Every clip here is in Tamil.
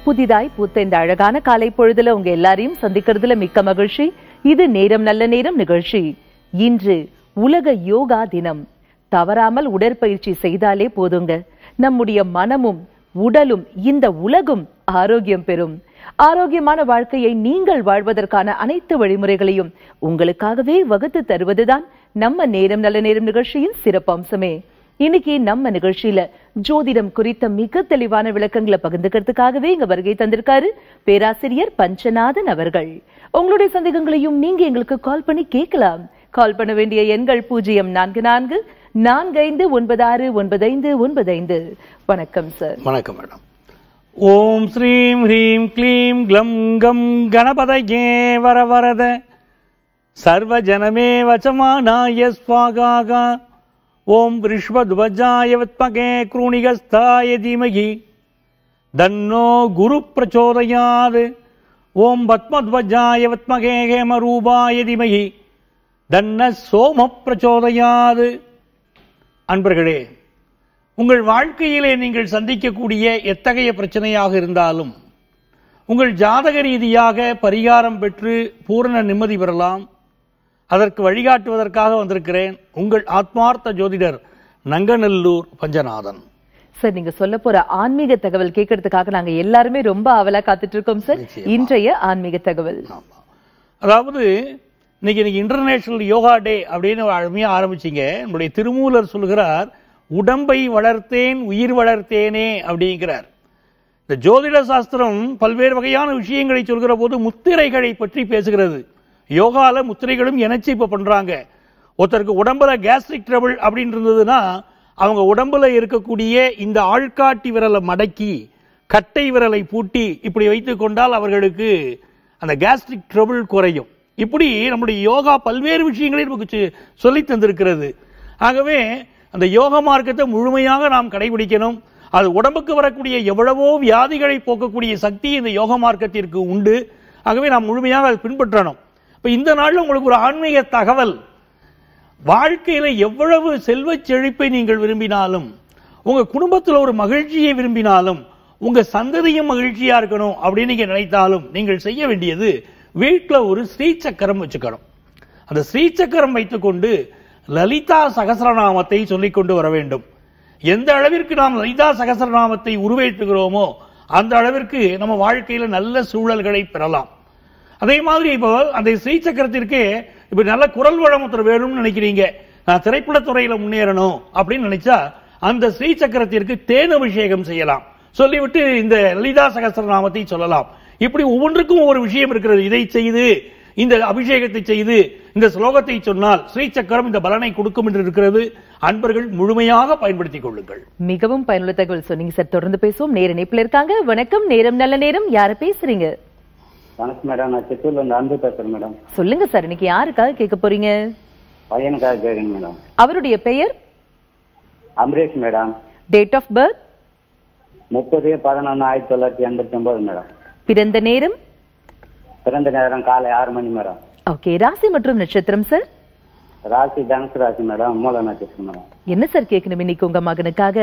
புதிதாய் பூத்த இந்த அழகான காலை பொழுதுல உங்க எல்லாரையும் சந்திக்கிறதுல மிக்க மகிழ்ச்சி இது நேரம் நல்ல நேரம் நிகழ்ச்சி இன்று உலக யோகா தினம் தவறாமல் உடற்பயிற்சி செய்தாலே போதுங்க நம்முடைய மனமும் உடலும் இந்த உலகும் ஆரோக்கியம் பெறும் ஆரோக்கியமான வாழ்க்கையை நீங்கள் வாழ்வதற்கான அனைத்து வழிமுறைகளையும் உங்களுக்காகவே வகுத்து தருவதுதான் நம்ம நேரம் நல்ல நேரம் நிகழ்ச்சியின் சிறப்பம்சமே இன்னைக்கு நம்ம நிகழ்ச்சியில ஜோதிடம் குறித்த மிக தெளிவான விளக்கங்களை பகிர்ந்துக்கிறதுக்காகவே இங்க வருகை தந்திருக்காரு பேராசிரியர் பஞ்சநாதன் அவர்கள் உங்களுடைய சந்தேகங்களையும் நீங்க எங்களுக்கு கால் பண்ணி கேட்கலாம் கால் பண்ண வேண்டிய எண்கள் பூஜ்ஜியம் நான்கு நான்கு நான்கு ஐந்து ஒன்பது ஆறு ஒன்பது ஐந்து ஒன்பது ஐந்து வணக்கம் சார் வணக்கம் மேடம் ஓம் ஸ்ரீம் ஹ்ரீம் க்ளீம் க்ளம் கம் கணபதயே வரவரத சர்வ ஜனமே வச்சமானாய ஸ்வாகாகா ஓம் விஷ்வத்வஜாய வித்மகே க்ரூணிகஸ்தாய தீமகி தன்னோ குரு பிரச்சோதயாது ஓம் பத்மத்வஜாய வித்மகே ஹேமரூபாய தீமகி தன்ன சோம பிரச்சோதயாது அன்பர்களே உங்கள் வாழ்க்கையிலே நீங்கள் சந்திக்கக்கூடிய எத்தகைய பிரச்சனையாக இருந்தாலும் உங்கள் ஜாதக ரீதியாக பரிகாரம் பெற்று பூரண நிம்மதி பெறலாம் அதற்கு வழிகாட்டுவதற்காக வந்திருக்கிறேன் உங்கள் ஆத்மார்த்த ஜோதிடர் நங்கநல்லூர் பஞ்சநாதன் சார் நீங்க சொல்ல போற ஆன்மீக தகவல் கேட்கறதுக்காக நாங்க எல்லாருமே ரொம்ப ஆவலா காத்துட்டு இருக்கோம் சார் நிச்சயமா. இன்றைய ஆன்மீக தகவல் ஆமா. அதாவது இன்னைக்கு இன்னைக்கு இன்டர்நேஷனல் யோகா டே அப்படின்னு ஒரு அருமையா ஆரம்பிச்சீங்க நம்முடைய திருமூலர் சொல்கிறார் உடம்பை வளர்த்தேன் உயிர் வளர்த்தேனே அப்படிங்கிறார் இந்த ஜோதிட சாஸ்திரம் பல்வேறு வகையான விஷயங்களை சொல்கிற போது முத்திரைகளை பற்றி பேசுகிறது யோகால முத்திரைகளும் இணைச்சு இப்ப பண்றாங்க ஒருத்தருக்கு உடம்புல கேஸ்ட்ரிக் ட்ரபிள் அப்படின்னு இருந்ததுன்னா அவங்க உடம்புல இருக்கக்கூடிய இந்த ஆள்காட்டி விரலை மடக்கி கட்டை விரலை பூட்டி இப்படி வைத்துக் கொண்டால் அவர்களுக்கு அந்த கேஸ்ட்ரிக் ட்ரபிள் குறையும் இப்படி நம்முடைய யோகா பல்வேறு விஷயங்களை நமக்கு சொ- சொல்லித் தந்திருக்கிறது ஆகவே அந்த யோக மார்க்கத்தை முழுமையாக நாம் கடைபிடிக்கணும் அது உடம்புக்கு வரக்கூடிய எவ்வளவோ வியாதிகளை போக்கக்கூடிய சக்தி இந்த யோக மார்க்கத்திற்கு உண்டு ஆகவே நாம் முழுமையாக அதை பின்பற்றணும் இப்ப இந்த நாள்ல உங்களுக்கு ஒரு ஆன்மீக தகவல் வாழ்க்கையில எவ்வளவு செல்வச் செழிப்பை நீங்கள் விரும்பினாலும் உங்க குடும்பத்துல ஒரு மகிழ்ச்சியை விரும்பினாலும் உங்க சந்ததியும் மகிழ்ச்சியா இருக்கணும் அப்படின்னு நீங்க நினைத்தாலும் நீங்கள் செய்ய வேண்டியது வீட்டுல ஒரு ஸ்ரீசக்கரம் வச்சுக்கணும் அந்த ஸ்ரீசக்கரம் வைத்துக்கொண்டு லலிதா சகசரநாமத்தை சொல்லிக் கொண்டு வர வேண்டும் எந்த அளவிற்கு நாம் லலிதா சகசரநாமத்தை உருவேற்றுகிறோமோ அந்த அளவிற்கு நம்ம வாழ்க்கையில நல்ல சூழல்களை பெறலாம் அதே மாதிரி இப்போ அந்த ஸ்ரீ சக்கரத்திற்கு இப்ப நல்ல குரல் வளம் ஒருத்தர் வேணும்னு நினைக்கிறீங்க நான் திரைப்படத்துறையில முன்னேறணும் அப்படின்னு நினைச்சா அந்த ஸ்ரீ சக்கரத்திற்கு தேன் அபிஷேகம் செய்யலாம் சொல்லிவிட்டு இந்த லலிதா சகஸ்ரநாமத்தை சொல்லலாம் இப்படி ஒவ்வொன்றுக்கும் ஒவ்வொரு விஷயம் இருக்கிறது இதை செய்து இந்த அபிஷேகத்தை செய்து இந்த ஸ்லோகத்தை சொன்னால் ஸ்ரீ சக்கரம் இந்த பலனை கொடுக்கும் என்று இருக்கிறது அன்பர்கள் முழுமையாக பயன்படுத்திக் கொள்ளுங்கள் மிகவும் பயனுள்ள தகவல் சொன்னீங்க சார் தொடர்ந்து பேசுவோம் நேர இணைப்புல இருக்காங்க வணக்கம் நேரம் நல்ல நேரம் யார பேசுறீங்க வணக்கம் மேடம் நான் சித்தூர்ல இருந்து அன்பு பேசுறேன் மேடம் சொல்லுங்க சார் இன்னைக்கு யாருக்காக கேட்க போறீங்க பையனுக்காக கேட்குறேன் மேடம் அவருடைய பெயர் Amaresh madam date of birth முப்பது பதினொன்று ஆயிரத்தி தொள்ளாயிரத்தி எண்பத்தி ஒன்பது மேடம் பிறந்த நேரம் பிறந்த நேரம் காலை ஆறு மணி மேடம் ஓகே ராசி மற்றும் நட்சத்திரம் சார் ராசி தனுசு ராசி மேடம் மூல நட்சத்திரம் மேடம் என்ன சார் கேட்கணும் இன்னைக்கு உங்க மகனுக்காக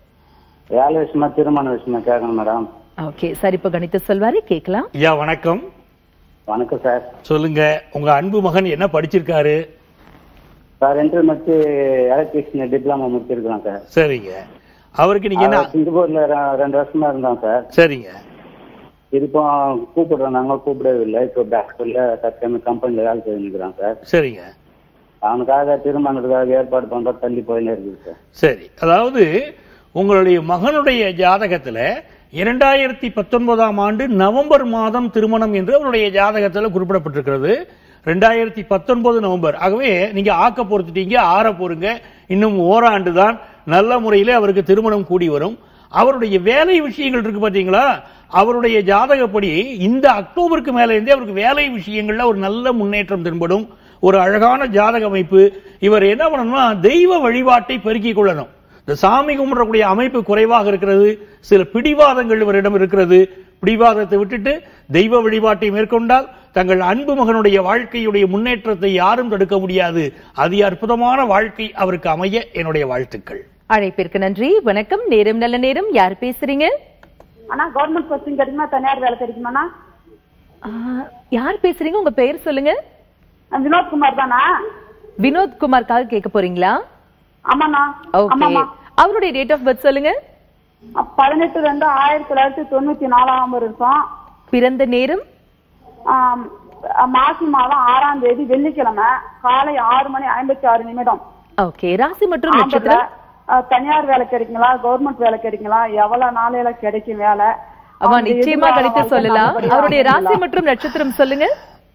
வேலை விஷயமா திருமண விஷயமா கேட்கணும் மேடம் ஓகே சார் இப்ப கணித்து சொல்வாரு கேட்கலாம் ஐயா வணக்கம் வணக்கம் சார் சொல்லுங்க உங்க அன்பு மகன் என்ன படிச்சிருக்காரு சார் இன்டர் முடிச்சு எலக்ட்ரிஷியன் டிப்ளமா முடிச்சிருக்கிறோம் சார் சரிங்க அவருக்கு நீங்க என்ன அவர் சிங்கப்பூர்ல ரெ- ரெண்டு வருஷமா இருந்தோம் சார் சரிங்க இப்போ கூப்பிடுறோம் நாங்க கூப்பிடவே இல்லை இப்போ பேக்ல தற்காம கம்பெனில வேலை செய்துக்கிறோம் சார் சரிங்க அவனுக்காக திருமணத்துக்காக ஏற்பாடு பண்ற தள்ளி போயினே இருக்குது சார் சரி அதாவது உங்களுடைய மகனுடைய ஜாதகத்துல இரண்டாயிரத்தி பத்தொன்பதாம் ஆண்டு நவம்பர் மாதம் திருமணம் என்று அவருடைய ஜாதகத்துல குறிப்பிடப்பட்டிருக்கிறது ரெண்டாயிரத்தி பத்தொன்பது நவம்பர் ஆகவே நீங்க ஆக்க பொறுத்துட்டீங்க ஆற போறீங்க இன்னும் ஓராண்டு தான் நல்ல முறையிலே அவருக்கு திருமணம் கூடி வரும் அவருடைய வேலை விஷயங்கள் இருக்கு பாத்தீங்களா அவருடைய ஜாதகப்படி இந்த அக்டோபருக்கு மேல இருந்தே அவருக்கு வேலை விஷயங்கள்ல ஒரு நல்ல முன்னேற்றம் தென்படும் ஒரு அழகான ஜாதக அமைப்பு இவர் என்ன பண்ணணும்னா தெய்வ வழிபாட்டை பெருக்கிக் கொள்ளணும் இந்த சாமி கும்பிடக்கூடிய அமைப்பு குறைவாக இருக்கிறது சில பிடிவாதங்கள் இவரிடம் இருக்கிறது பிடிவாதத்தை விட்டுட்டு தெய்வ வழிபாட்டை மேற்கொண்டால் தங்கள் அன்பு மகனுடைய வாழ்க்கையுடைய முன்னேற்றத்தை யாரும் தடுக்க முடியாது அதி அற்புதமான வாழ்க்கை அவருக்கு அமைய என்னுடைய வாழ்த்துக்கள் அழைப்பிற்கு நன்றி வணக்கம் நேரம் நல்ல நேரம் யார் பேசுறீங்க ஆனா கவர்மெண்ட் போஸ்டிங் கிடைக்குமா தனியார் வேலை கிடைக்குமாண்ணா ஆ, யார் பேசுறீங்க உங்க பெயர் சொல்லுங்க நான் வினோத்குமார் தானா வினோத் குமார்க்காக கேட்க போறீங்களா ஆமாண்ணா ஓகே ஆமாமா அவருடைய டேட் ஆஃப் பர்த் சொல்லுங்க பதினெட்டு ரெண்டு ஆயிரத்தி தொள்ளாயிரத்தி தொண்ணூத்தி நாலாம் வருஷம் பிறந்த நேரம் ஆம், மாசி மாதம் ஆறாம் தேதி வெள்ளிக்கிழமை காலை ஆறு மணி ஐம்பத்தி ஆறு நிமிடம் ஓகே ராசி மற்றும் ஆம்பளை, நட்சத்திரம் அஹ், தனியார் வேலை கிடைக்குங்களா கவர்மெண்ட் வேலை கிடைக்குங்களா எவ்வளவு நாளையில கிடைக்கும் வேலை ஆமா அவங்க நிச்சயமா எதிர்கால கணித்து வாழ்க்கை சொல்லலாம் நல்லபடியா அவருடைய ராசி அமையுங்களா? மற்றும் நட்சத்திரம் சொல்லுங்க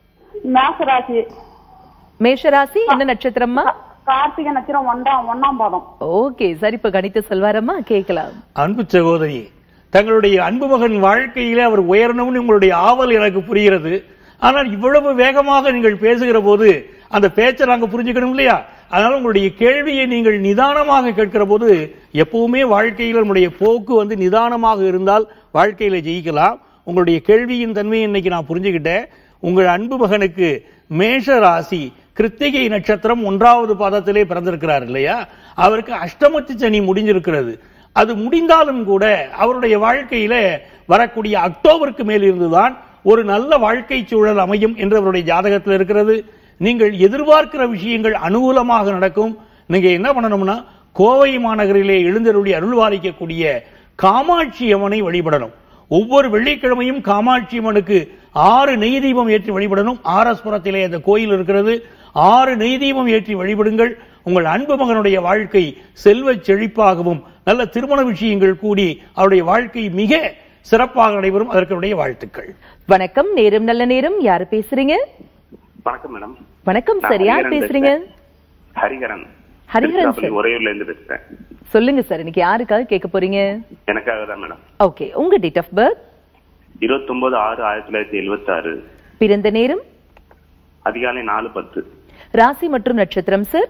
மேசராசி மேஷ ராசி என்ன நட்சத்திரம்மா கார்த்திகை நட்சத்திரம் ஒன்றாம் ஒன்னாம் பாதம் ஓகே சரி இப்ப கணித்து சொல்வாரம்மா கேட்கலாம் அன்பு சகோதரி தங்களுடைய அன்பு மகன் வாழ்க்கையிலே அவர் உயரணும்னு உங்களுடைய ஆவல் எனக்கு புரிகிறது ஆனால் இவ்வளவு வேகமாக நீங்கள் பேசுகிற போது அந்த பேச்சை நாங்க புரிஞ்சுக்கணும் இல்லையா அதனால உங்களுடைய கேள்வியை நீங்கள் நிதானமாக கேட்கிற போது எப்பவுமே வாழ்க்கையில் நம்முடைய போக்கு வந்து நிதானமாக இருந்தால் வாழ்க்கையில ஜெயிக்கலாம் உங்களுடைய கேள்வியின் தன்மையை இன்னைக்கு நான் புரிஞ்சுக்கிட்டேன் உங்கள் அன்பு மகனுக்கு மேஷ ராசி கிருத்திகை நட்சத்திரம் ஒன்றாவது பாதத்திலே பிறந்திருக்கிறார் இல்லையா அவருக்கு அஷ்டமத்து சனி முடிஞ்சிருக்கிறது அது முடிந்தாலும் கூட அவருடைய வாழ்க்கையில வரக்கூடிய அக்டோபருக்கு மேல் இருந்துதான் ஒரு நல்ல வாழ்க்கை சூழல் அமையும் என்று அவருடைய ஜாதகத்தில் இருக்கிறது நீங்கள் எதிர்பார்க்கிற விஷயங்கள் அனுகூலமாக நடக்கும் நீங்க என்ன பண்ணணும்னா கோவை மாநகரிலே எழுந்தருளி அருள்வாளிக்கக்கூடிய காமாட்சி அம்மனை வழிபடணும் ஒவ்வொரு வெள்ளிக்கிழமையும் காமாட்சி அம்மனுக்கு ஆறு நெய் தீபம் ஏற்றி வழிபடணும் ஆரஸ்புரத்திலே அந்த கோயில் இருக்கிறது ஆறு நெய் தீபம் ஏற்றி வழிபடுங்கள் உங்கள் அன்பு மகனுடைய வாழ்க்கை செல்வச் செழிப்பாகவும் நல்ல திருமண விஷயங்கள் கூடி அவருடைய வாழ்க்கை மிக சிறப்பாக நடைபெறும் அதற்குடைய வாழ்த்துக்கள் வணக்கம் நேரம் நல்ல நேரம் யாரு பேசுறீங்க வணக்கம் மேடம் வணக்கம் நான் சார் யார் ஹரிஹரன் பேசுறீங்க ஹரிஹரன் ஹரிஹரன் திருச்சிராப்பள்ளி சார். உறையூர்ல இருந்து பேசுறேன் சொல்லுங்க சார் இன்னைக்கு யாருக்காக கேட்க போறீங்க எனக்காக தான் மேடம் ஓகே உங்க டேட் ஆஃப் பர்த் இருபத்தி ஒன்பது ஆறு ஆயிரத்தி தொள்ளாயிரத்தி எழுபத்தி ஆறு பிறந்த நேரம் அதிகாலை நாலு பத்து ராசி மற்றும் நட்சத்திரம் சார்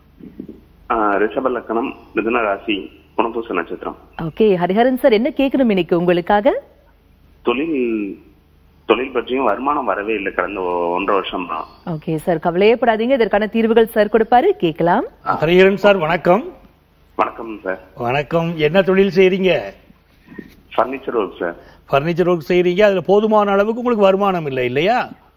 ஆஹ் ரிஷப லக்கணம் மிதுன ராசி புனபூச நட்சத்திரம் ஓகே ஹரிஹரன் சார் என்ன கேட்கணும் இன்னைக்கு உங்களுக்காக தொழில் தொழில் பற்றியும் வருமானம் வரவே இல்லை கடந்த ஒ- ஒன்றரை வருஷமா ஓகே சார் கவலையப்படாதீங்க இதற்கான தீர்வுகள் சார் கொடுப்பாரு கேட்கலாம் ஹரிஹரன் சார் வணக்கம் வணக்கம் சார் வணக்கம் என்ன தொழில் செய்றீங்க furniture work sir furniture work செய்றீங்க அதுல போதுமான அளவுக்கு உங்களுக்கு வருமானம் இல்லை இல்லையா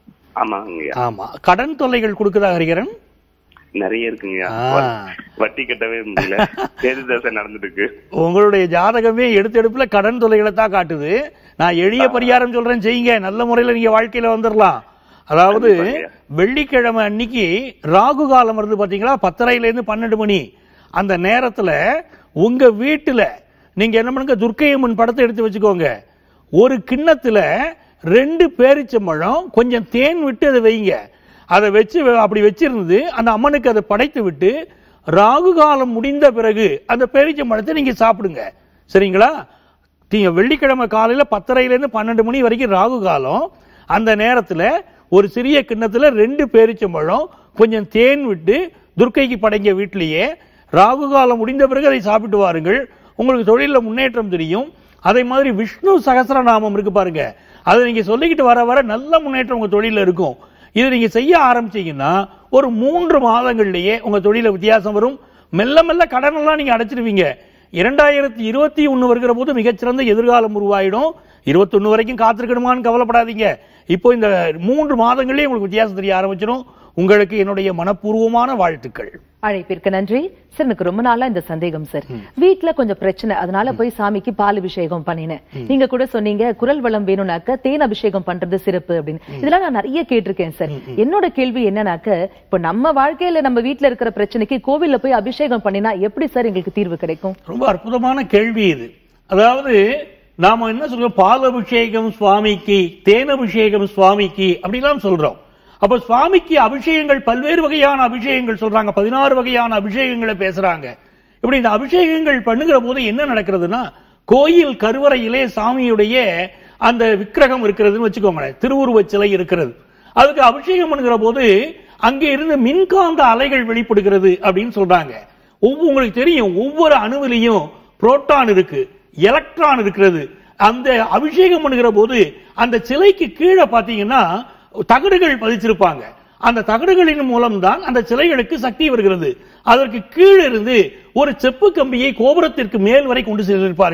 ஆமாங்க ஆமா கடன் தொல்லைகள் கொடுக்குதா ஹரிஹரன் நிறைய இருக்குங்கய்யா ஆ. வட்டி கட்டவே முடியல சேது தசை நடந்துட்டு இருக்கு உங்களுடைய ஜாதகமே எடுத்து எடுப்புல கடன் தொல்லைகளை தான் காட்டுது நான் எளிய பரிகாரம் சொல்றேன் செய்யுங்க நல்ல முறையில நீங்க வாழ்க்கையில வந்துடலாம் அதாவது கண்டிப்பாங்க. வெள்ளிக்கிழமை அன்னைக்கு ராகு காலம் வருது பாத்தீங்களா பத்தரையில இருந்து பன்னெண்டு மணி அந்த நேரத்துல உங்க வீட்டுல நீங்க என்ன பண்ணுங்க துர்க்கையம்மன் படத்தை எடுத்து வச்சுக்கோங்க ஒரு கிண்ணத்துல ரெண்டு பேரிச்சம்பழம் கொஞ்சம் தேன் விட்டு அதை வைங்க அதை வச்சு அப்படி வச்சிருந்து அந்த அம்மனுக்கு அதை படைத்து விட்டு ராகு காலம் முடிந்த பிறகு அந்த பேரிச்சம்பழத்தை நீங்க சாப்பிடுங்க சரிங்களா நீங்க வெள்ளிக்கிழமை காலையில பத்தரையில இருந்து பன்னெண்டு மணி வரைக்கும் ராகு காலம் அந்த நேரத்துல ஒரு சிறிய கிண்ணத்துல ரெண்டு பேரிச்சம்பழம் கொஞ்சம் தேன் விட்டு துர்க்கைக்கு படைங்க வீட்டிலேயே ராகு காலம் முடிந்த பிறகு அதை சாப்பிட்டு வாருங்கள் உங்களுக்கு தொழில முன்னேற்றம் தெரியும் அதே மாதிரி விஷ்ணு சகஸ்ரநாமம் இருக்கு பாருங்க அதை நீங்க சொல்லிக்கிட்டு வர வர நல்ல முன்னேற்றம் உங்க தொழில இருக்கும் இதை நீங்க செய்ய ஆரம்பிச்சீங்கன்னா ஒரு மூன்று மாதங்கள்லயே உங்க தொழில வித்தியாசம் வரும் மெல்ல மெல்ல கடன் எல்லாம் நீங்க அடைச்சிருவீங்க இரண்டாயிரத்தி இருபத்தி ஒண்ணு வருகிற போது மிகச்சிறந்த எதிர்காலம் உருவாயிடும் இருபத்தொன்னு வரைக்கும் காத்திருக்கணுமான்னு கவலைப்படாதீங்க இப்போ இந்த மூன்று மாதங்களே உங்களுக்கு வித்தியாசம் தெரிய ஆரம்பிச்சிடும் உங்களுக்கு என்னுடைய மனப்பூர்வமான வாழ்த்துக்கள் அழைப்பிற்கு நன்றி சார் எனக்கு ரொம்ப நாளா இந்த சந்தேகம் சார் வீட்ல கொஞ்சம் பிரச்சனை அதனால போய் சாமிக்கு பால் அபிஷேகம் பண்ணினேன் நீங்க கூட சொன்னீங்க குரல் வளம் வேணும்னாக்க தேன் அபிஷேகம் பண்றது சிறப்பு அப்படின்னு இதெல்லாம் நான் நிறைய கேட்டிருக்கேன் சார் என்னோட கேள்வி என்னன்னாக்க இப்ப நம்ம வாழ்க்கையில நம்ம வீட்ல இருக்கிற பிரச்சனைக்கு கோவில்ல போய் அபிஷேகம் பண்ணினா எப்படி சார் எங்களுக்கு தீர்வு கிடைக்கும் ரொம்ப அற்புதமான கேள்வி இது அதாவது நாம என்ன சொல்றோம் பால் அபிஷேகம் சுவாமிக்கு தேன் அபிஷேகம் சுவாமிக்கு அப்படிலாம் சொல்றோம் அப்ப சுவாமிக்கு அபிஷேகங்கள் பல்வேறு வகையான அபிஷேகங்கள் சொல்றாங்க பதினாறு வகையான அபிஷேகங்களை பேசுறாங்க இப்படி இந்த அபிஷேகங்கள் பண்ணுகிற போது என்ன நடக்கிறதுனா கோயில் கருவறையிலே சாமியுடைய அந்த விக்கிரகம் இருக்கிறதுன்னு வச்சுக்கோங்களேன் திருவுருவச் சிலை இருக்கிறது அதுக்கு அபிஷேகம் பண்ணுகிற போது அங்கே இருந்து மின்காந்த அலைகள் வெளிப்படுகிறது அப்படின்னு சொல்றாங்க ஒவ்வொரு உங்களுக்கு தெரியும் ஒவ்வொரு அணுவிலையும் புரோட்டான் இருக்கு எலக்ட்ரான் இருக்கிறது அந்த அபிஷேகம் பண்ணுகிற போது அந்த சிலைக்கு கீழே பாத்தீங்கன்னா தகடுகள் பதிச்சிருப்பாங்க அந்த தகடுகளின் மூலம்தான் அந்த சிலைகளுக்கு சக்தி வருகிறது அதற்கு கீழே இருந்து ஒரு செப்பு கம்பியை கோபுரத்திற்கு மேல் வரை கொண்டு சென்றிருப்பார்கள்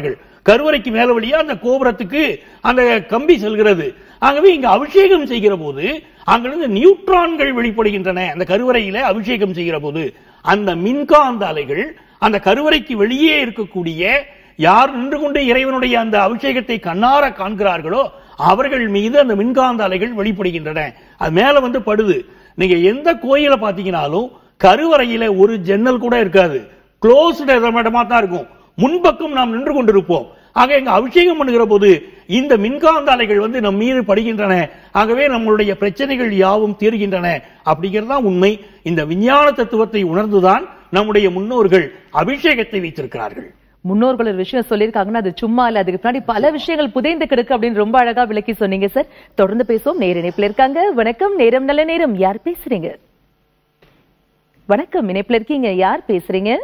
கருவறைக்கு மேல வழியா அந்த கோபுரத்துக்கு அந்த கம்பி செல்கிறது ஆகவே இங்க அபிஷேகம் செய்கிற போது அங்கிருந்து நியூட்ரான்கள் வெளிப்படுகின்றன அந்த கருவறையில அபிஷேகம் செய்கிற போது அந்த மின்காந்த அலைகள் அந்த கருவறைக்கு வெளியே இருக்கக்கூடிய யார் நின்று கொண்டு இறைவனுடைய அந்த அபிஷேகத்தை கண்ணார காண்கிறார்களோ அவர்கள் மீது அந்த மின்காந்த அலைகள் வெளிப்படுகின்றன அது மேல வந்து படுது நீங்க எந்த கோயிலை பாத்தீங்கன்னாலும் கருவறையில ஒரு ஜன்னல் கூட இருக்காது க்ளோஸ்டு இடமா தான் இருக்கும் முன்பக்கம் நாம் நின்று கொண்டிருப்போம் ஆக எங்க அபிஷேகம் பண்ணுகிற போது இந்த மின்காந்த அலைகள் வந்து நம் மீது படுகின்றன ஆகவே நம்மளுடைய பிரச்சனைகள் யாவும் தீர்கின்றன அப்படிங்கிறது தான் உண்மை இந்த விஞ்ஞான தத்துவத்தை உணர்ந்துதான் நம்முடைய முன்னோர்கள் அபிஷேகத்தை வைத்திருக்கிறார்கள் முன்னோர்கள் ஒரு விஷயம் சொல்லியிருக்காங்கன்னா அது சும்மா இல்ல அதுக்கு பின்னாடி பல விஷயங்கள் புதைந்து கிடக்கு அப்படின்னு ரொம்ப அழகா விளக்கி சொன்னீங்க சார் தொடர்ந்து பேசுவோம் நேர இணைப்புல இருக்காங்க வணக்கம் நேரம் நல்ல நேரம் யார் பேசுறீங்க வணக்கம் இணைப்புல இருக்கீங்க யார் பேசுறீங்க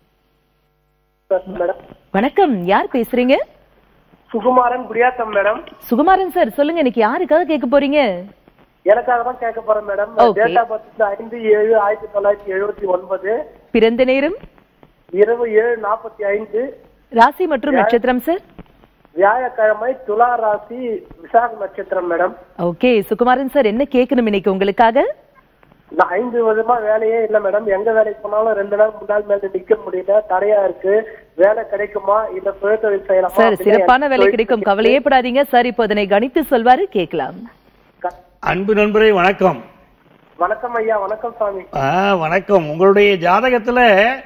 மேடம் வணக்கம் யார் பேசுறீங்க சுகுமாரன் குடியாத்தம் மேடம் சுகுமாரன் சார் சொல்லுங்க இன்னைக்கு யாருக்காக கேட்க போறீங்க எனக்காக தான் கேட்க போறேன் madam Okay. Date of birth ஐந்து ஏழு ஆயிரத்தி தொள்ளாயிரத்தி எழுபத்தி ஒன்பது பிறந்த நேரம் இரவு ஏழு நாற்பத்தி ஐந்து ராசி மற்றும் நட்சத்திரம் சார் வியாழக்கிழமை துலா ராசி விசாக நட்சத்திரம் மேடம் ஓகே சுகுமாரன் சார் என்ன கேட்கணும் இன்னைக்கு உங்களுக்காக நான் ஐந்து வருஷமா வேலையே இல்ல மேடம் எங்க வேலைக்கு போனாலும் ரெண்டு நாள் மூணு நாள் மேல நிக்க முடியல தடையா இருக்கு வேலை கிடைக்குமா இல்ல சுய தொழில் செய்யலாமா சார் அப்படின்னு சிறப்பான எனக்கு வேலை தொழில் கிடைக்கும் கவலையே படாதீங்க சார் இப்போ அதனை கணித்து சொல்வாரு கேட்கலாம் க- அன்பு நண்பரே வணக்கம் வணக்கம் ஐயா வணக்கம் சாமி ஆ, வணக்கம் உங்களுடைய ஜாதகத்துல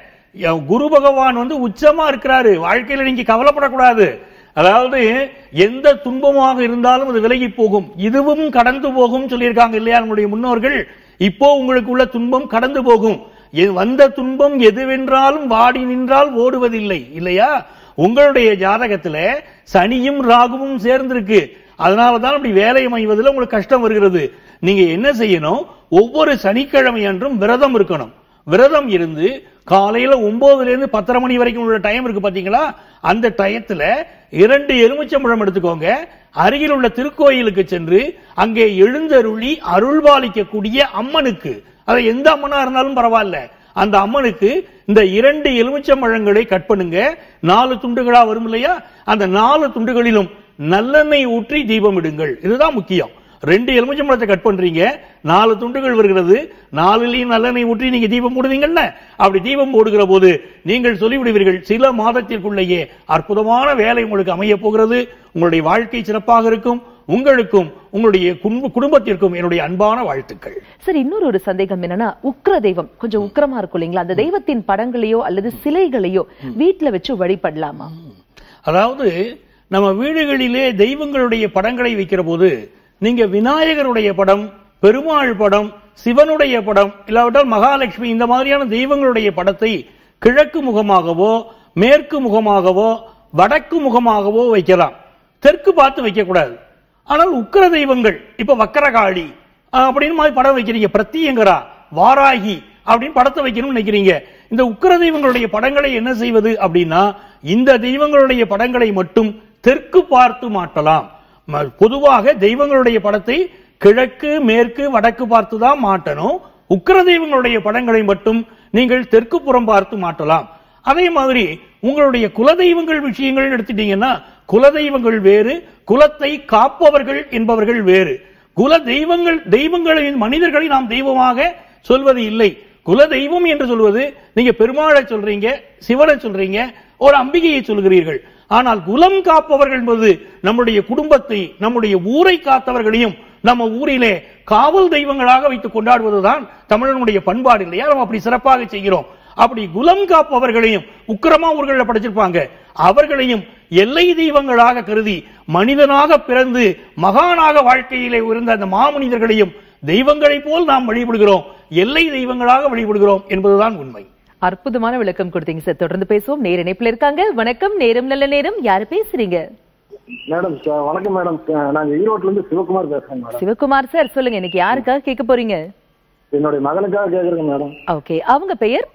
ய- குரு பகவான் வந்து உச்சமா இருக்கிறாரு வாழ்க்கையில நீங்க கவலைப்படக்கூடாது அதாவது எந்த துன்பமாக இருந்தாலும் அது விலகி போகும் இதுவும் கடந்து போகும் சொல்லியிருக்காங்க இல்லையா நம்முடைய முன்னோர்கள் இப்போ உங்களுக்கு உள்ள துன்பம் கடந்து போகும் எ- வந்த துன்பம் எதுவென்றாலும் வாடி நின்றால் ஓடுவதில்லை இல்லையா உங்களுடைய ஜாதகத்துல சனியும் ராகுவும் சேர்ந்திருக்கு அதனாலதான் அப்படி வேலை அமைவதில் உங்களுக்கு கஷ்டம் வருகிறது நீங்க என்ன செய்யணும் ஒவ்வொரு சனிக்கிழமை அன்றும் விரதம் இருக்கணும் விரதம் இருந்து காலையில ஒன்பதுல இருந்து பத்தரை மணி வரைக்கும் உள்ள டைம் இருக்கு பாத்தீங்களா அந்த டயத்துல இரண்டு எலுமிச்சம்பழம் எடுத்துக்கோங்க அருகில் உள்ள திருக்கோயிலுக்கு சென்று அங்கே எழுந்தருளி அருள்பாலிக்கக்கூடிய அம்மனுக்கு அது எந்த அம்மனா இருந்தாலும் பரவாயில்ல அந்த அம்மனுக்கு இந்த இரண்டு எலுமிச்சம்பழங்களை கட் பண்ணுங்க நாலு துண்டுகளா வரும் இல்லையா அந்த நாலு துண்டுகளிலும் நல்லெண்ணெய் ஊற்றி தீபம் இடுங்கள் இதுதான் முக்கியம் ரெண்டு எலுமிச்சம்பழத்தை கட் பண்றீங்க நாலு துண்டுகள் வருகிறது நாலுலையும் நல்லெண்ணெய் ஊற்றி நீங்க தீபம் போடுவீங்கல்ல அப்படி தீபம் போடுகிற போது நீங்கள் சொல்லிவிடுவீர்கள் சில மாதத்திற்குள்ளேயே அற்புதமான வேலை உங்களுக்கு அமைய போகிறது உங்களுடைய வாழ்க்கை சிறப்பாக இருக்கும் உங்களுக்கும் உங்களுடைய குடும்ப- குடும்பத்திற்கும் என்னுடைய அன்பான வாழ்த்துக்கள் சார் இன்னொரு ஒரு சந்தேகம் என்னன்னா உக்ர தெய்வம் கொஞ்சம் உக்கிரமா இருக்கும் இல்லைங்களா அந்த தெய்வத்தின் படங்களையோ அல்லது சிலைகளையோ வீட்ல வச்சு வழிபடலாமா அதாவது நம்ம வீடுகளிலே தெய்வங்களுடைய படங்களை வைக்கிற போது நீங்க விநாயகருடைய படம் பெருமாள் படம் சிவனுடைய படம் இல்லாவிட்டால் மகாலட்சுமி இந்த மாதிரியான தெய்வங்களுடைய படத்தை கிழக்கு முகமாகவோ மேற்கு முகமாகவோ வடக்கு முகமாகவோ வைக்கலாம் தெற்கு பார்த்து வைக்கக்கூடாது ஆனால் உக்கிர தெய்வங்கள் இப்ப வக்கரகாளி அஹ், அப்படின்னு மாதிரி படம் வைக்கிறீங்க பிரத்தியங்கரா வாராகி அப்படின்னு படத்தை வைக்கணும்னு நினைக்கிறீங்க இந்த உக்கிர தெய்வங்களுடைய படங்களை என்ன செய்வது அப்படின்னா இந்த தெய்வங்களுடைய படங்களை மட்டும் தெற்கு பார்த்து மாட்டலாம் ம- பொதுவாக தெய்வங்களுடைய படத்தை கிழக்கு மேற்கு வடக்கு பார்த்து தான் மாட்டணும் உக்கிர தெய்வங்களுடைய படங்களை மட்டும் நீங்கள் தெற்கு புறம் பார்த்து மாட்டலாம் அதே மாதிரி உங்களுடைய குலதெய்வங்கள் விஷயங்கள் எடுத்துட்டீங்கன்னா குலதெய்வங்கள் வேறு குலத்தை காப்பவர்கள் என்பவர்கள் வேறு குல தெய்வங்கள் தெய்வங்களின் மனிதர்களை நாம் தெய்வமாக சொல்வது இல்லை குல தெய்வம் என்று சொல்வது நீங்க பெருமாளை சொல்றீங்க சிவனை சொல்றீங்க ஒரு அம்பிகையை சொல்கிறீர்கள் ஆனால் குலம் காப்பவர்கள் என்பது நம்முடைய குடும்பத்தை நம்முடைய ஊரை காத்தவர்களையும் நம்ம ஊரிலே காவல் தெய்வங்களாக வைத்து கொண்டாடுவதுதான் தமிழனுடைய பண்பாடு இல்லையா நம்ம அப்படி சிறப்பாக செய்கிறோம் அப்படி குலம் காப்பவர்களையும் உக்கிரமா ஊர்களில் படைச்சிருப்பாங்க அவர்களையும் எல்லை தெய்வங்களாக கருதி மனிதனாக பிறந்து மகானாக வாழ்க்கையிலே இருந்த அந்த மாமனிதர்களையும் தெய்வங்களைப் போல் நாம் வழிபடுகிறோம் எல்லை தெய்வங்களாக வழிபடுகிறோம் என்பதுதான் உண்மை அற்புதமான விளக்கம் கொடுத்தீங்க சார் தொடர்ந்து பேசுவோம் நேர இணைப்புல இருக்காங்க வணக்கம் நேரம் நல்ல நேரம் யாரு பேசுறீங்க மேடம் ச- வணக்கம் மேடம் அஹ் நாங்க ஈரோட்ல இருந்து சிவகுமார் பேசுறேன் மேடம் சிவகுமார் சார் சொல்லுங்க இன்னைக்கு யாருக்காக கேட்க போறீங்க என்னுடைய மகனுக்காக கேக்குறேங்க மேடம் ஓகே அவங்க பெயர்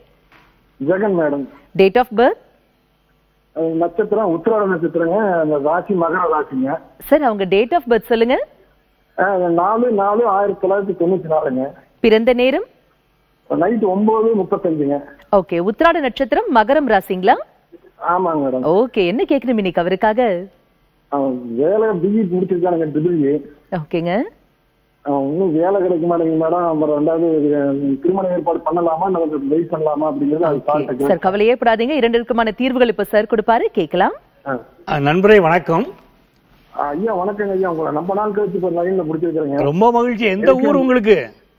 Jagan madam date of birth uh நட்சத்திரம் உத்திராட நட்சத்திரங்க அந்த ராசி மகர ராசிங்க சார் அவங்க டேட் ஆஃப் பர்த் சொல்லுங்க அஹ் நாலு நாலு ஆயிரத்தி தொள்ளாயிரத்தி தொண்ணூத்தி நாலுங்க பிறந்த நேரம் நைட் ஒன்பது முப்பத்தஞ்சுங்க ஓகே உத்திராட நட்சத்திரம் மகரம் ராசிங்களா ஆமாங்க மேடம் ஓகே என்ன கேட்கணும் இன்னைக்கு அவருக்காக அவன் வேலை பிஇ முடிச்சிருக்கானுங்க ட்ரிபிள் ஓகேங்க அவன் இன்னும் வேலை கிடைக்க மாட்டேங்குது மேடம் அப்புறம் ரெண்டாவது அஹ், திருமண ஏற்பாடு பண்ணலாமா நம்ம வெயிட் பண்ணலாமா அப்படிங்கிறது அது சார்ட்ட சார் கவலையே படாதீங்க இரண்டிற்குமான தீர்வுகள் இப்ப சார் கொடுப்பாரு கேட்கலாம் ஆ, நண்பரே வணக்கம் ஐயா வணக்கங்க ஐயா உங்களை ரொம்ப நாள் கழிச்சு இப்போ லைன்ல பிடிச்சிருக்கிறேங்க ரொம்ப மகிழ்ச்சி எந்த ஊர் உங்களுக்கு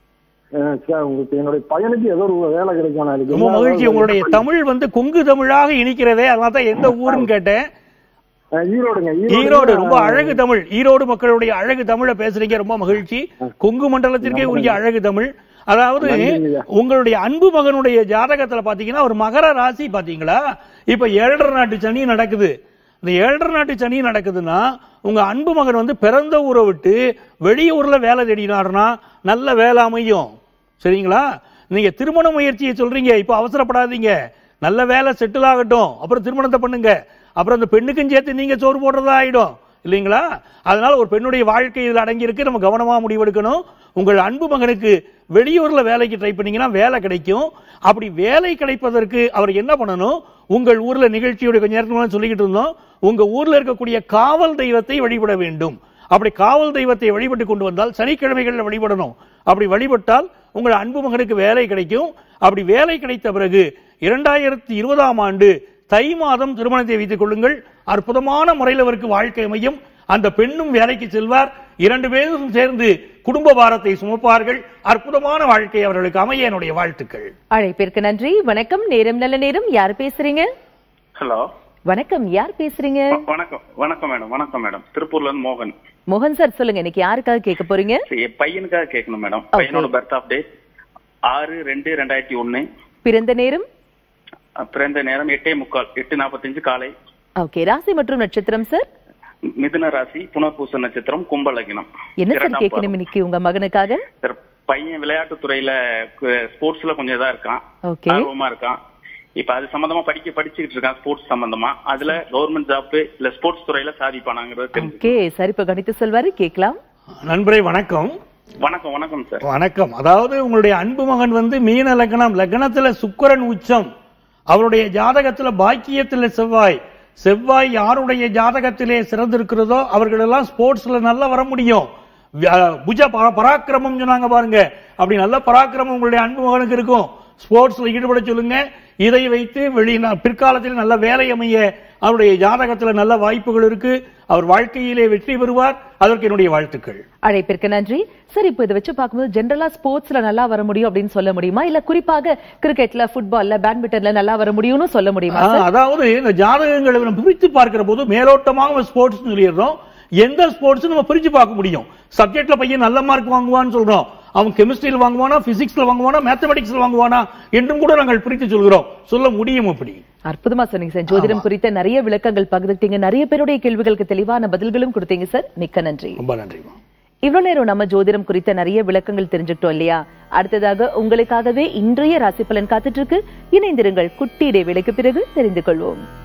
அஹ், சார் உங்களுக்கு என்னுடைய பையனுக்கு ஏதோ ஒரு வேலை கிடைக்கும் நான் ரொம்ப மகிழ்ச்சி உங்களுடைய தமிழ் வந்து கொங்கு தமிழாக இனிக்கிறதே அதனால தான் எந்த ஊருன்னு கேட்டேன் அஹ், ஈரோடுங்க ஈரோடு ரொம்ப அழகு தமிழ் ஈரோடு மக்களுடைய அழகு தமிழை பேசுறீங்க ரொம்ப மகிழ்ச்சி கொங்கு மண்டலத்திற்கே உரிய அழகு தமிழ் அதாவது உங்களுடைய அன்பு மகனுடைய ஜாதகத்துல பாத்தீங்கன்னா ஒரு மகர ராசி பாத்தீங்களா இப்ப ஏழரை நாட்டு சனி நடக்குது இந்த ஏழரை நாட்டு சனி நடக்குதுன்னா உங்க அன்பு மகன் வந்து பிறந்த ஊரை விட்டு வெளியூர்ல வேலை தேடினாருன்னா நல்ல வேலை அமையும் சரிங்களா நீங்க திருமண முயற்சியை சொல்றீங்க இப்ப அவசரப்படாதீங்க நல்ல வேலை செட்டில் ஆகட்டும் அப்புறம் திருமணத்தை பண்ணுங்க அப்புறம் அந்த பெண்ணுக்கும் சேர்த்து நீங்க சோறு போடுறதா ஆயிடும் இல்லைங்களா அதனால ஒரு பெண்ணுடைய வாழ்க்கை இதில் அடங்கி இருக்கு நம்ம கவனமா முடிவெடுக்கணும் உங்கள் அன்பு மகனுக்கு வெளியூர்ல வேலைக்கு ட்ரை பண்ணீங்கன்னா வேலை கிடைக்கும் அப்படி வேலை கிடைப்பதற்கு அவர் என்ன பண்ணணும் உங்கள் ஊர்ல நிகழ்ச்சியுடைய கொஞ்ச நேரத்துக்கு முன்னாடி சொல்லிக்கிட்டு இருந்தோம் உங்க ஊர்ல இருக்கக்கூடிய காவல் தெய்வத்தை வழிபட வேண்டும் அப்படி காவல் தெய்வத்தை வழிபட்டு கொண்டு வந்தால் சனிக்கிழமைகளில் வழிபடணும் அப்படி வழிபட்டால் உங்கள் அன்பு மகனுக்கு வேலை கிடைக்கும் அப்படி வேலை கிடைத்த பிறகு இரண்டாயிரத்தி இருபதாம் ஆண்டு தை மாதம் திருமணத்தை வைத்துக் கொள்ளுங்கள் அற்புதமான முறையில் அவருக்கு வாழ்க்கை அமையும் அந்த பெண்ணும் வேலைக்கு செல்வார் இரண்டு பேரும் சேர்ந்து குடும்ப பாரத்தை சுமப்பார்கள் அற்புதமான வாழ்க்கை அவர்களுக்கு அமைய என்னுடைய வாழ்த்துக்கள் அழைப்பிற்கு நன்றி வணக்கம் நேரம் நல்ல நேரம் யார் பேசுறீங்க ஹலோ வணக்கம் யார் பேசுறீங்க வணக்கம் வணக்கம் மேடம் வணக்கம் மேடம் திருப்பூர்ல இருந்து மோகன் மோகன் சார் சொல்லுங்க இன்னைக்கு யாருக்காக கேட்க போறீங்க சரி, என் பையனுக்காக கேட்கணும் மேடம் பையனோட பர்த் ஆஃப் டேட் ஆறு ரெண்டு ரெண்டாயிரத்தி ஒன்னு பிறந்த நேரம் பிறந்த நேரம் எட்டே முக்கால் எட்டு நாற்பத்தஞ்சு காலை ஓகே ராசி மற்றும் நட்சத்திரம் சார் மிதுன ராசி புனர்பூச நட்சத்திரம் கும்பலகினம் என்ன சார் இரண்டாம் கேட்கணும் பாதம். இன்னைக்கு உங்க மகனுக்காக சார் பையன் விளையாட்டு துறையில ஸ்போர்ட்ஸ்ல கொஞ்சம் இதா இருக்கான் ஓகே ஆர்வமா இருக்கான் இப்ப அது சம்பந்தமா படிக்க படிச்சுக்கிட்டு இருக்கான் ஸ்போர்ட்ஸ் சம்பந்தமா அதுல கவர்மெண்ட் ஜாப் இல்ல ஸ்போர்ட்ஸ் துறையில சாதிப்பானாங்கிறது தெரிஞ்சு ஓகே சார் இப்ப கணித்து சொல்வாரு கேட்கலாம் நண்பரே வணக்கம் வணக்கம் வணக்கம் சார் வணக்கம் அதாவது உங்களுடைய அன்பு மகன் வந்து மீன லக்னம் லக்னத்துல சுக்கிரன் உச்சம் அவருடைய ஜாதகத்துல பாக்கியத்துல செவ்வாய் செவ்வாய் யாருடைய ஜாதகத்திலே சிறந்திருக்கிறதோ அவர்களெல்லாம் ஸ்போர்ட்ஸ்ல நல்லா வர முடியும் வியா- புஜ பரா- பராக்கிரமம் சொன்னாங்க பாருங்க அப்படி நல்ல பராக்கிரமம் உங்களுடைய அன்பு மகனுக்கு இருக்கும் ஸ்போர்ட்ஸ்ல ஈடுபட சொல்லுங்க இதை வைத்து வெளி பிற்காலத்தில் நல்ல வேலை அமைய அவருடைய ஜாதகத்துல நல்ல வாய்ப்புகள் இருக்கு அவர் வாழ்க்கையிலே வெற்றி பெறுவார் அதற்கு என்னுடைய வாழ்த்துக்கள் அழைப்பிற்கு நன்றி சார் இப்போ இதை வச்சு பார்க்கும்போது ஜென்ரலா ஸ்போர்ட்ஸ்ல நல்லா வர முடியும் அப்படின்னு சொல்ல முடியுமா இல்ல குறிப்பாக கிரிக்கெட்ல ஃபுட்பால்ல பேட்மிண்டன்ல நல்லா வர முடியும்னு சொல்ல முடியுமா ஆ, அதாவது இந்த ஜாதகங்களை நம்ம பிரித்து பார்க்கிற போது மேலோட்டமாக ஸ்போர்ட்ஸ் சொல்லிடுறோம் எந்த ஸ்போர்ட்ஸ் நம்ம பிரிச்சு பார்க்க முடியும் சப்ஜெக்ட்ல பையன் நல்ல மார்க் வாங்குவான்னு சொல்றோம் அவன் கெமிஸ்ட்ரியில் வாங்குவானா பிசிக்ஸ்ல வாங்குவானா மேத்தமெட்டிக்ஸ்ல வாங்குவானா என்றும் கூட நாங்கள் பிரித்து சொல்கிறோம் சொல்ல முடியும் அப்படி அற்புதமா சொன்னீங்க சார் ஜோதிடம் குறித்த நிறைய விளக்கங்கள் பகிர்ந்துட்டீங்க நிறைய பேருடைய கேள்விகளுக்கு தெளிவான பதில்களும் கொடுத்தீங்க சார் மிக்க நன்றி ரொம்ப நன்றி இவ்வளவு நேரம் நம்ம ஜோதிடம் குறித்த நிறைய விளக்கங்கள் தெரிஞ்சுக்கிட்டோம் இல்லையா அடுத்ததாக உங்களுக்காகவே இன்றைய ராசி பலன் காத்துட்டு இருக்கு இணைந்திருங்கள் குட்டி இடைவேளைக்கு பிறகு தெரிந்து கொள்வோம்